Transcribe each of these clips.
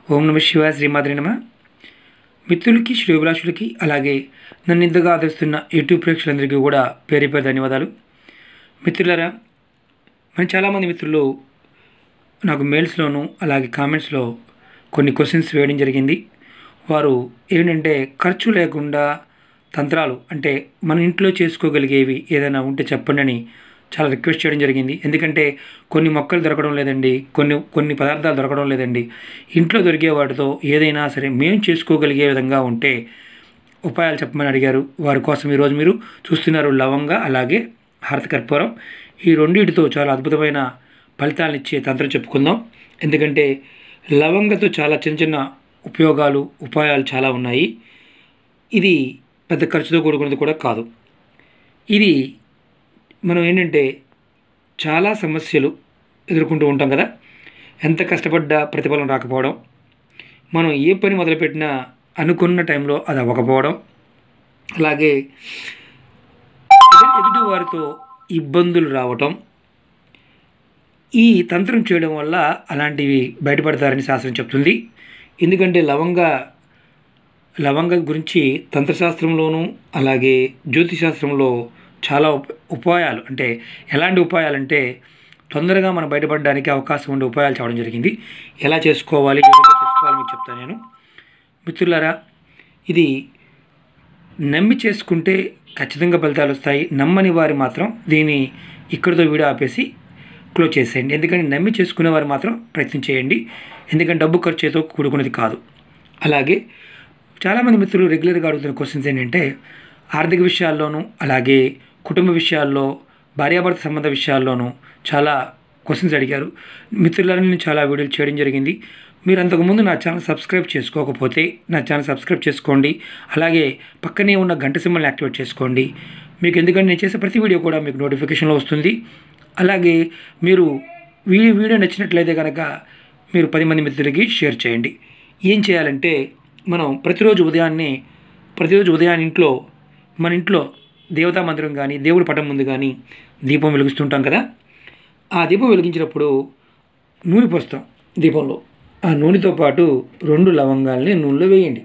ఓం నమ శివ శ్రీమాద్రి నమ మిత్రులకి శ్రేభిలాషులకి అలాగే నన్ను ఇంతగా ఆదరిస్తున్న యూట్యూబ్ ప్రేక్షకులందరికీ కూడా పేరు పేరు ధన్యవాదాలు మిత్రులారా మరి చాలామంది మిత్రులు నాకు మెయిల్స్లోను అలాగే కామెంట్స్లో కొన్ని క్వశ్చన్స్ వేయడం జరిగింది వారు ఏంటంటే ఖర్చు లేకుండా తంత్రాలు అంటే మన ఇంట్లో చేసుకోగలిగేవి ఏదైనా ఉంటే చెప్పండి అని చాలా రిక్వెస్ట్ చేయడం జరిగింది ఎందుకంటే కొన్ని మొక్కలు దొరకడం లేదండి కొన్ని కొన్ని పదార్థాలు దొరకడం లేదండి ఇంట్లో దొరికే వాటితో ఏదైనా సరే మేము చేసుకోగలిగే విధంగా ఉంటే ఉపాయాలు చెప్పమని అడిగారు వారి కోసం ఈరోజు మీరు చూస్తున్నారు లవంగ అలాగే హారత కర్పూరం ఈ రెండింటితో చాలా అద్భుతమైన ఫలితాలను ఇచ్చే తంత్రం చెప్పుకుందాం ఎందుకంటే లవంగతో చాలా చిన్న చిన్న ఉపయోగాలు ఉపాయాలు చాలా ఉన్నాయి ఇది పెద్ద ఖర్చుతో కూడుకున్నది కూడా కాదు ఇది మనం ఏంటంటే చాలా సమస్యలు ఎదుర్కొంటూ ఉంటాం కదా ఎంత కష్టపడ్డా ప్రతిఫలం రాకపోవడం మనం ఏ పని మొదలుపెట్టినా అనుకున్న టైంలో అది అవ్వకపోవడం అలాగే ఎదు- ఎదుటి వారితో ఇబ్బందులు రావటం ఈ తంత్రం చేయడం వల్ల అలాంటివి బయటపడతారని శాస్త్రం చెప్తుంది ఎందుకంటే లవంగ లవంగ గురించి తంత్రశాస్త్రంలోనూ అలాగే జ్యోతిశాస్త్రంలో చాలా ఉప ఉపాయాలు అంటే ఎలాంటి ఉపాయాలంటే తొందరగా మనం బయటపడడానికి అవకాశం ఉండే ఉపాయాలు చెప్పడం జరిగింది ఎలా చేసుకోవాలి ఏ విధంగా చేసుకోవాలి మీకు చెప్తాను నేను మిత్రులారా ఇది నమ్మి చేసుకుంటే ఖచ్చితంగా ఫలితాలు వస్తాయి నమ్మని వారు మాత్రం దీన్ని ఇక్కడితో వీడియో ఆపేసి క్లోజ్ చేసేయండి ఎందుకంటే నమ్మి చేసుకునే వారు మాత్రం ప్రయత్నం చేయండి ఎందుకంటే డబ్బు ఖర్చుతో కూడుకున్నది కాదు అలాగే చాలామంది మిత్రులు రెగ్యులర్గా అడుగుతున్న క్వశ్చన్స్ ఏంటంటే ఆర్థిక విషయాల్లోనూ అలాగే కుటుంబ విషయాల్లో భార్యాభర్త సంబంధ విషయాల్లోనూ చాలా క్వశ్చన్స్ అడిగారు మిత్రులను నేను చాలా వీడియోలు చేయడం జరిగింది మీరు అంతకుముందు నా ఛానల్ సబ్స్క్రైబ్ చేసుకోకపోతే నా ఛానల్ సబ్స్క్రైబ్ చేసుకోండి అలాగే పక్కనే ఉన్న గంట సింబల్ని యాక్టివేట్ చేసుకోండి మీకు ఎందుకంటే నేను చేసే ప్రతి వీడియో కూడా మీకు నోటిఫికేషన్లో వస్తుంది అలాగే మీరు వీడియో వీడియో నచ్చినట్లయితే కనుక మీరు పది మంది మిత్రులకి షేర్ చేయండి ఏం చేయాలంటే మనం ప్రతిరోజు ఉదయాన్నే ప్రతిరోజు ఉదయాన్నే ఇంట్లో మన ఇంట్లో దేవతా మందిరం కానీ దేవుడి పటం ముందు కానీ దీపం వెలిగిస్తుంటాం కదా ఆ దీపం వెలిగించినప్పుడు నూనె పోస్తాం దీపంలో ఆ నూనెతో పాటు రెండు లవంగాల్ని నూనెలో వేయండి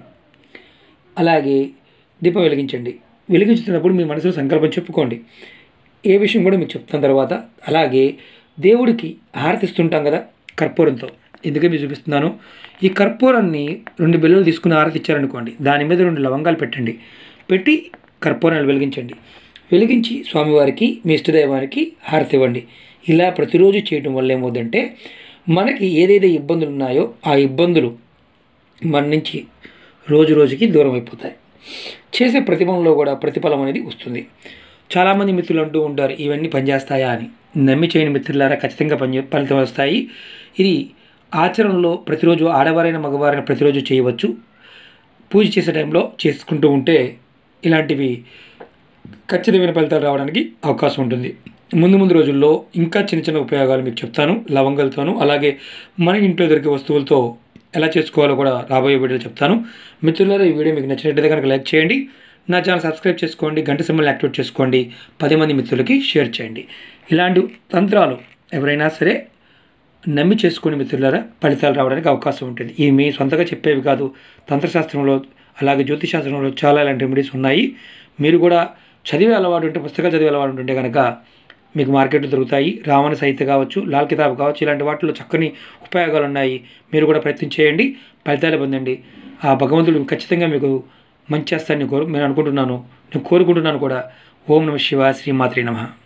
అలాగే దీపం వెలిగించండి వెలిగించుతున్నప్పుడు మీ మనసులో సంకల్పం చెప్పుకోండి ఏ విషయం కూడా మీకు చెప్తాను తర్వాత అలాగే దేవుడికి హారతిస్తుంటాం కదా కర్పూరంతో ఎందుకే మీకు చూపిస్తున్నాను ఈ కర్పూరాన్ని రెండు బిల్లలు తీసుకుని హారతి ఇచ్చారనుకోండి దాని మీద రెండు లవంగాలు పెట్టండి పెట్టి కర్పూరాన్ని వెలిగించండి వెలిగించి స్వామివారికి మీ ఇష్టదైవానికి హారతి ఇవ్వండి ఇలా ప్రతిరోజు చేయడం వల్ల ఏమవుతుందంటే మనకి ఏదైతే ఇబ్బందులు ఉన్నాయో ఆ ఇబ్బందులు మన నుంచి రోజు రోజుకి దూరం అయిపోతాయి చేసే ప్రతిఫలంలో కూడా ప్రతిఫలం అనేది వస్తుంది చాలామంది మిత్రులు అంటూ ఉంటారు ఇవన్నీ పనిచేస్తాయా అని నమ్మి చేయని మిత్రులారా ఖచ్చితంగా పని ఫలితం వస్తాయి ఇది ఆచరణలో ప్రతిరోజు ఆడవారైన మగవారైన ప్రతిరోజు చేయవచ్చు పూజ చేసే టైంలో చేసుకుంటూ ఉంటే ఇలాంటివి ఖచ్చితమైన ఫలితాలు రావడానికి అవకాశం ఉంటుంది ముందు ముందు రోజుల్లో ఇంకా చిన్న చిన్న ఉపయోగాలు మీకు చెప్తాను లవంగాలతోనూ అలాగే మన ఇంట్లో దొరికే వస్తువులతో ఎలా చేసుకోవాలో కూడా రాబోయే వీడియోలో చెప్తాను మిత్రులారా ఈ వీడియో మీకు నచ్చినట్లయితే కనుక లైక్ చేయండి నా ఛానల్ సబ్స్క్రైబ్ చేసుకోండి గంట సింబల్ని యాక్టివేట్ చేసుకోండి పది మంది మిత్రులకి షేర్ చేయండి ఇలాంటి తంత్రాలు ఎవరైనా సరే నమ్మి చేసుకునే మిత్రులారా ఫలితాలు రావడానికి అవకాశం ఉంటుంది ఇవి మీ సొంతగా చెప్పేవి కాదు తంత్రశాస్త్రంలో అలాగే జ్యోతిశాస్త్రంలో చాలా ఇలాంటి రెమెడీస్ ఉన్నాయి మీరు కూడా చదివే అలవాటు ఉంటే పుస్తకాలు చదివే అలవాటు ఉంటే కనుక మీకు మార్కెట్లో దొరుకుతాయి రావణ సాహిత్య కావచ్చు లాల్ కితాబ్ కావచ్చు ఇలాంటి వాటిలో చక్కని ఉపయోగాలు ఉన్నాయి మీరు కూడా ప్రయత్నం చేయండి ఫలితాలు పొందండి ఆ భగవంతుడు ఖచ్చితంగా మీకు మంచి చేస్తాడని కోరు నేను అనుకుంటున్నాను నేను కోరుకుంటున్నాను కూడా ఓం నమ శివ శ్రీమాత్రి నమః